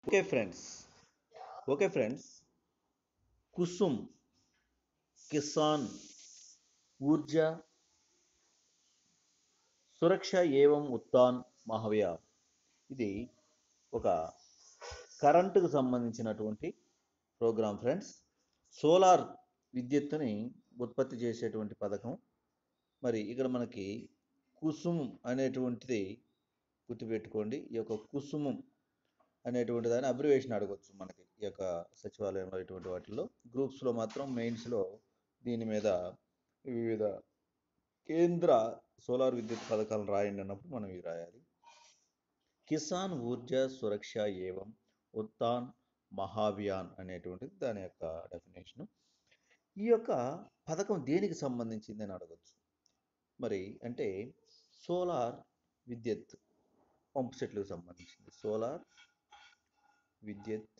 okay friends okay friends Kusum Kisan Urja Suraksha Evam Utthan Mahabhiyan ఇది ఒక కరెంటుకు సంబంధించినటువంటి ప్రోగ్రామ్ ఫ్రెండ్స్ సోలార్ విద్యుత్తుని ఉత్పత్తి చేసేటువంటి పథకం మరి ఇక్కడ మనకి కుసుమ్ అనేటువంటిది గుర్తుపెట్టుకోండి ఈ యొక్క కుసుమం అనేటువంటి దాని అబ్రివేషన్ అడగొచ్చు మనకి ఈ యొక్క సచివాలయంలో ఇటువంటి వాటిల్లో గ్రూప్స్లో మాత్రం మెయిన్స్లో దీని మీద వివిధ కేంద్ర సోలార్ విద్యుత్ పథకాలను రాయండి అన్నప్పుడు మనం ఇది రాయాలి కిసాన్ ఊర్జా సురక్ష ఏవం ఉత్తాన్ మహాభియాన్ అనేటువంటిది దాని యొక్క డెఫినేషను ఈ యొక్క పథకం దేనికి సంబంధించింది అని అడగచ్చు మరి అంటే సోలార్ విద్యుత్ పంప్ సెట్లకు సంబంధించింది సోలార్ విద్యుత్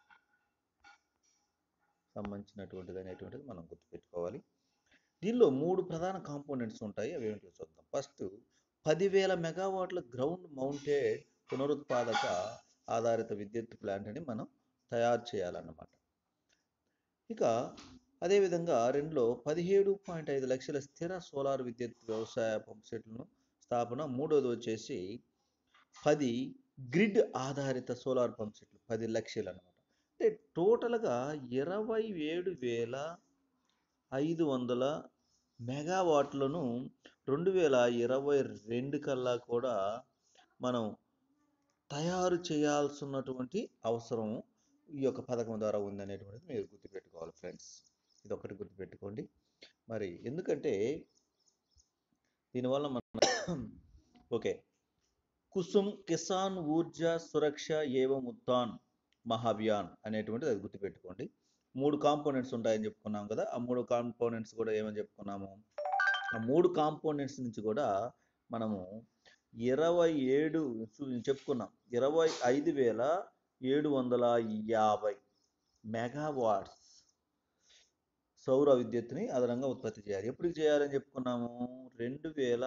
సంబంధించినటువంటిది అనేటువంటిది మనం గుర్తుపెట్టుకోవాలి దీనిలో మూడు ప్రధాన కాంపోనెంట్స్ ఉంటాయి అవి ఏమిటో చూద్దాం ఫస్ట్ పదివేల మెగావాట్ల గ్రౌండ్ మౌంటెడ్ పునరుత్పాదక ఆధారిత విద్యుత్ ప్లాంట్ అని మనం తయారు చేయాలన్నమాట ఇక అదేవిధంగా రెండులో పదిహేడు పాయింట్ ఐదు లక్షల స్థిర సోలార్ విద్యుత్ వ్యవసాయ పంప్ సెట్లను స్థాపన మూడోది వచ్చేసి పది గ్రిడ్ ఆధారిత సోలార్ పంప్ సెట్లు పది లక్షలు అనమాట అంటే టోటల్గా ఇరవై ఏడు వేల ఐదు వందల మెగావాట్లను రెండు వేల ఇరవై రెండు కల్లా కూడా మనం తయారు చేయాల్సినటువంటి అవసరం ఈ యొక్క పథకం ద్వారా ఉందనేటువంటిది మీరు గుర్తుపెట్టుకోవాలి ఫ్రెండ్స్ ఇది ఒకటి గుర్తుపెట్టుకోండి మరి ఎందుకంటే దీనివల్ల మనం ఓకే కుసుమ్ కిసాన్ ఊర్జా సురక్ష ఏవం ఉత్తాన్ మహాభియాన్ అనేటువంటిది అది గుర్తుపెట్టుకోండి మూడు కాంపోనెంట్స్ ఉంటాయని చెప్పుకున్నాం కదా ఆ మూడు కాంపోనెంట్స్ కూడా ఏమని చెప్పుకున్నాము ఆ మూడు కాంపోనెంట్స్ నుంచి కూడా మనము ఇరవై ఏడు చెప్పుకున్నాం ఇరవై ఐదు వేల ఏడు వందల యాభై మెగావాట్స్ సౌర విద్యుత్తుని అదనంగా ఉత్పత్తి చేయాలి ఎప్పుడు చేయాలని చెప్పుకున్నాము రెండు వేల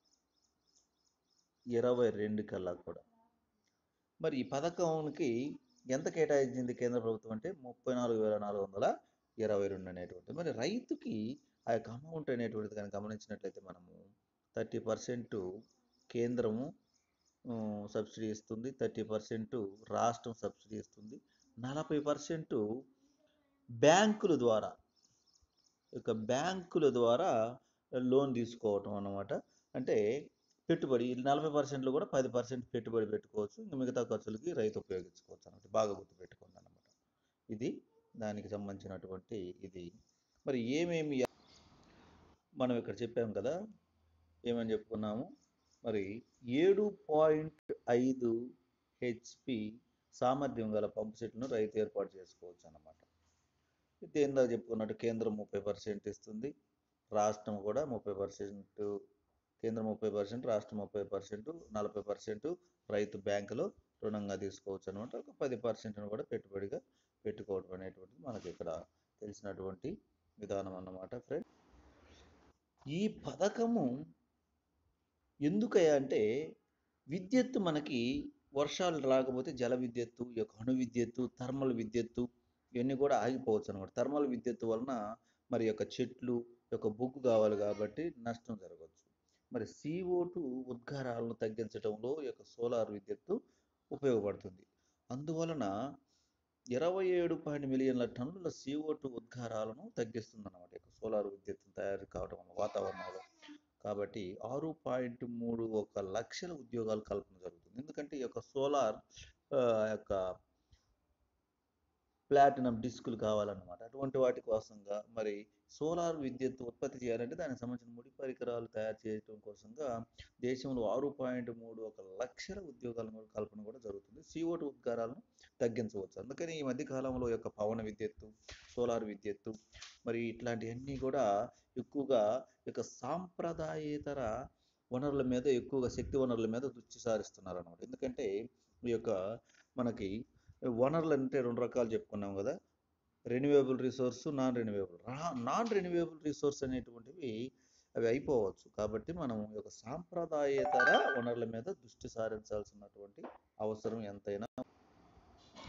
ఇరవై రెండు కల్లా కూడా మరి ఈ పథకంకి ఎంత కేటాయించింది కేంద్ర ప్రభుత్వం అంటే ముప్పై నాలుగు వేల నాలుగు వందల ఇరవై రెండు అనేటువంటిది మరి రైతుకి ఆ యొక్క అమౌంట్ అనేటువంటిది కనుక గమనించినట్లయితే మనము థర్టీ పర్సెంట్ కేంద్రము సబ్సిడీ ఇస్తుంది థర్టీ పర్సెంట్ రాష్ట్రం సబ్సిడీ ఇస్తుంది నలభై పర్సెంట్ బ్యాంకుల ద్వారా యొక్క బ్యాంకుల ద్వారా లోన్ తీసుకోవటం అన్నమాట అంటే పెట్టుబడి నలభై పర్సెంట్లో కూడా పది పర్సెంట్ పెట్టుబడి పెట్టుకోవచ్చు ఇంకా మిగతా ఖర్చులకి రైతు ఉపయోగించుకోవచ్చు అన్నమాట బాగా గుర్తుపెట్టుకోండి అన్నమాట ఇది దానికి సంబంధించినటువంటి ఇది మరి ఏమేమి మనం ఇక్కడ చెప్పాం కదా ఏమని చెప్పుకున్నాము మరి ఏడు పాయింట్ ఐదు హెచ్పి సామర్థ్యం గల పంపు సెట్లను రైతు ఏర్పాటు చేసుకోవచ్చు అన్నమాట దేనిలో చెప్పుకున్నట్టు కేంద్రం ముప్పై పర్సెంట్ ఇస్తుంది రాష్ట్రం కూడా ముప్పై పర్సెంట్ కేంద్రం ముప్పై పర్సెంట్ రాష్ట్రం ముప్పై పర్సెంట్ నలభై పర్సెంట్ రైతు బ్యాంకులో రుణంగా తీసుకోవచ్చు అనమాట ఒక పది పర్సెంట్ను కూడా పెట్టుబడిగా పెట్టుకోవడం అనేటువంటిది మనకి ఇక్కడ తెలిసినటువంటి విధానం అన్నమాట ఫ్రెండ్ ఈ పథకము ఎందుకయ్యా అంటే విద్యుత్తు మనకి వర్షాలు రాకపోతే జల విద్యుత్తు ఈ యొక్క అణు విద్యుత్తు థర్మల్ విద్యుత్తు ఇవన్నీ కూడా ఆగిపోవచ్చు అనమాట థర్మల్ విద్యుత్తు వలన మరి యొక్క చెట్లు యొక్క బొగ్గు కావాలి కాబట్టి నష్టం జరగవచ్చు మరి సిఓ టూ ఉద్గారాలను తగ్గించడంలో ఈ యొక్క సోలార్ విద్యుత్తు ఉపయోగపడుతుంది అందువలన ఇరవై ఏడు పాయింట్ మిలియన్ల టన్నుల సిఓ టూ ఉద్గారాలను తగ్గిస్తుంది అన్నమాట యొక్క సోలార్ విద్యుత్తు తయారు కావడం వల్ల వాతావరణంలో కాబట్టి ఆరు పాయింట్ మూడు ఒక లక్షల ఉద్యోగాలు కల్పన జరుగుతుంది ఎందుకంటే ఈ యొక్క సోలార్ యొక్క ప్లాటినం డిస్కులు కావాలన్నమాట అటువంటి వాటి కోసంగా మరి సోలార్ విద్యుత్ ఉత్పత్తి చేయాలంటే దానికి సంబంధించిన ముడి పరికరాలు తయారు చేయడం కోసంగా దేశంలో ఆరు పాయింట్ మూడు ఒక లక్షల ఉద్యోగాల కల్పన కూడా జరుగుతుంది సిఓటు ఉద్గారాలను తగ్గించవచ్చు అందుకని ఈ మధ్య కాలంలో యొక్క పవన విద్యుత్తు సోలార్ విద్యుత్తు మరి ఇట్లాంటివన్నీ కూడా ఎక్కువగా యొక్క సాంప్రదాయేతర వనరుల మీద ఎక్కువగా శక్తి వనరుల మీద దృష్టి సారిస్తున్నారు అనమాట ఎందుకంటే ఈ యొక్క మనకి వనరులు అంటే రెండు రకాలు చెప్పుకున్నాం కదా renewable resource non renewable non renewable resource అనేటువంటివి అవి అయిపోవచ్చు కాబట్టి మనం ఈ యొక్క సాంప్రదాయేతర వనరుల మీద దృష్టి సారించాల్సినటువంటి అవసరం ఎంతైనా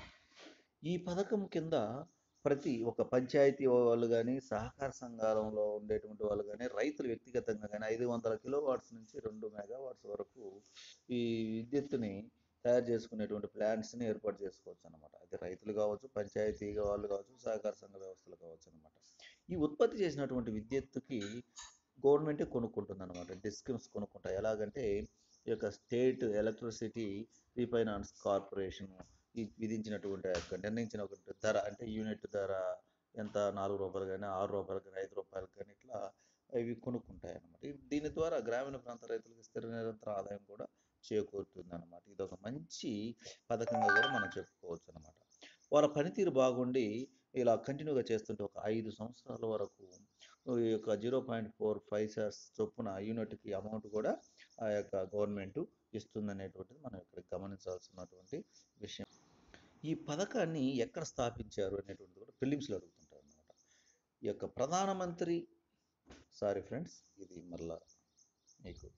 ఈ పథకం కింద ప్రతి ఒక పంచాయతీ వాళ్ళు కానీ సహకార సంఘాలలో ఉండేటువంటి వాళ్ళు కానీ రైతులు వ్యక్తిగతంగా కానీ ఐదు వందల కిలో వాట్స్ నుంచి రెండు మెగావాట్స్ వరకు ఈ విద్యుత్తుని తయారు చేసుకునేటువంటి ప్లాంట్స్ని ఏర్పాటు చేసుకోవచ్చు అనమాట అది రైతులు కావచ్చు పంచాయతీ వాళ్ళు కావచ్చు సహకార సంఘ వ్యవస్థలు కావచ్చు అనమాట ఈ ఉత్పత్తి చేసినటువంటి విద్యుత్తుకి గవర్నమెంటే కొనుక్కుంటుంది అనమాట డిస్కమ్స్ కొనుక్కుంటాయి ఎలాగంటే ఈ యొక్క స్టేట్ ఎలక్ట్రిసిటీ రీఫైనాన్స్ కార్పొరేషన్ ఈ విధించినటువంటి ఆ యొక్క నిర్ణయించిన ఒక ధర అంటే యూనిట్ ధర ఎంత నాలుగు రూపాయలు కానీ ఆరు రూపాయలు కానీ ఐదు రూపాయలు కానీ ఇట్లా ఇవి కొనుక్కుంటాయి అన్నమాట ఈ- దీని ద్వారా గ్రామీణ ప్రాంత రైతులకు స్థిర నిరంతర ఆదాయం కూడా చేకూరుతుంది అనమాట ఇది ఒక మంచి పథకంగా కూడా మనం చెప్పుకోవచ్చు అనమాట వాళ్ళ పనితీరు బాగుండి ఇలా కంటిన్యూగా చేస్తుంటే ఒక ఐదు సంవత్సరాల వరకు ఈ యొక్క జీరో పాయింట్ ఫోర్ ఫైవ్ సార్స్ చొప్పున యూనిట్కి అమౌంట్ కూడా ఆ యొక్క గవర్నమెంట్ ఇస్తుందనేటువంటిది మనం ఇక్కడ గమనించాల్సినటువంటి విషయం ఈ పథకాన్ని ఎక్కడ స్థాపించారు అనేటువంటిది కూడా ఫిలిమ్స్లో అడుగుతుంటారు అనమాట ఈ యొక్క ప్రధానమంత్రి సారీ ఫ్రెండ్స్ ఇది మళ్ళా మీకు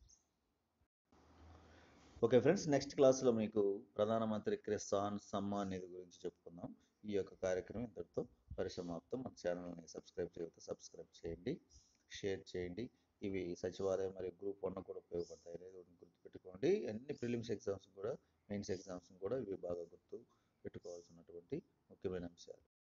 ఓకే ఫ్రెండ్స్ నెక్స్ట్ క్లాస్లో మీకు ప్రధానమంత్రి కిసాన్ సమ్మాన్ నిధి గురించి చెప్పుకుందాం ఈ యొక్క కార్యక్రమం ఇంతటితో పరిసమాప్తం మన ఛానల్ని సబ్స్క్రైబ్ చేయకపోతే సబ్స్క్రైబ్ చేయండి షేర్ చేయండి ఇవి సచివాలయం మరియు గ్రూప్ వన్ కూడా ఉపయోగపడతాయి అనేది ఒకటి గుర్తుపెట్టుకోండి అన్ని ప్రిలిమ్స్ ఎగ్జామ్స్ కూడా మెయిన్స్ ఎగ్జామ్స్ కూడా ఇవి బాగా గుర్తు పెట్టుకోవాల్సినటువంటి ముఖ్యమైన అంశాలు